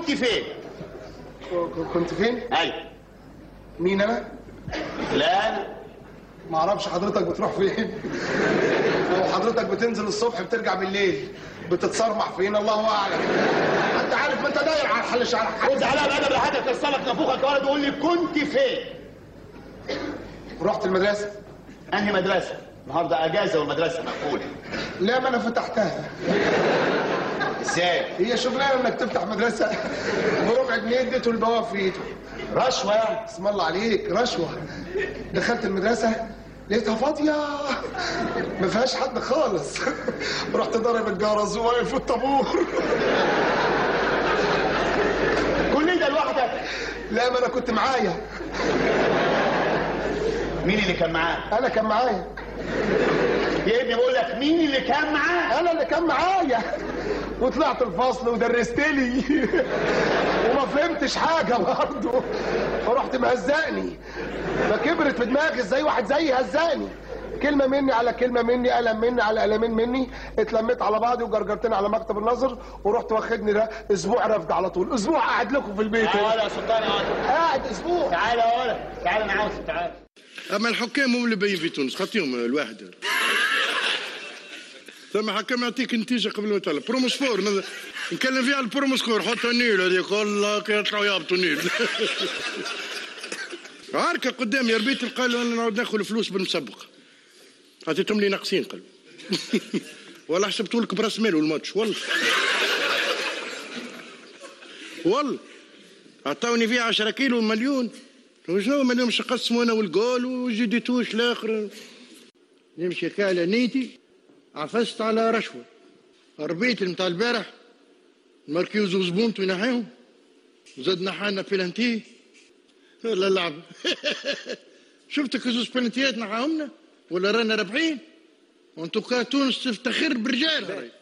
كنت فين ك- كنت فين ايوه مين انا لا انا ما اعرفش حضرتك بتروح فين وحضرتك بتنزل الصبح بترجع بالليل بتتصرمح فين الله اعلم انت عارف ما انت داير على الحل شعرك رد عليا بقى بحاجه كسرك نافوخك يا ولد وقول لي كنت فين رحت المدرسه انهي مدرسه النهارده اجازه والمدرسه مقفوله لا ما انا فتحتها ازاي هي شغلانه انك تفتح مدرسه بربع جنيه اديته البواب في ايده رشوه يعني اسم الله عليك رشوه دخلت المدرسه لقيتها فاضيه ما فيهاش حد خالص رحت ضارب الجرس وواقف في الطابور كل ده لوحدك لا ما انا كنت معايا مين اللي كان معاه انا كان معايا يا ابني بقول لك مين اللي كان معاه انا اللي كان معايا وطلعت الفصل ودرست لي وما فهمتش حاجه برضه فرحت مهزقني فكبرت في دماغي ازاي واحد زيي هزقني كلمه مني على كلمه مني قلم مني على قلمين مني اتلميت على بعضي وجرجرتني على مكتب النظر ورحت واخدني ده اسبوع رفد على طول اسبوع قاعد لكم في البيت تعالى يا سلطان يا ولد قاعد اسبوع تعالى يا ولد تعالى انا عاوز تعالى اما الحكام هم اللي باين في تونس خاطيهم الواحد ثم حكام يعطيك نتيجه قبل ما تطلع بروموسفور ماذا- نتكلم فيها على البروموسفور حط النيل هذيك والله كي يطلعوا يهبطوا النيل عاركه قدام يا ربيت قال انا نعود ناخذ فلوس بالمسبق عطيتهم لي ناقصين قال والله حسبت لك براس مال الماتش والله والله عطاوني فيه 10 كيلو مليون وشنو ما نمشي قسموا انا والجول وجديتوش الاخر نمشي كاله نيتي عفست على رشوه ربيت نتاع البارح مركيوز وزبونت ينحيهم زاد نحانا بلانتي ولا لعب شفت كزوز بلانتيات نحاهمنا ولا رانا رابحين وانتو كا تونس تفتخر برجال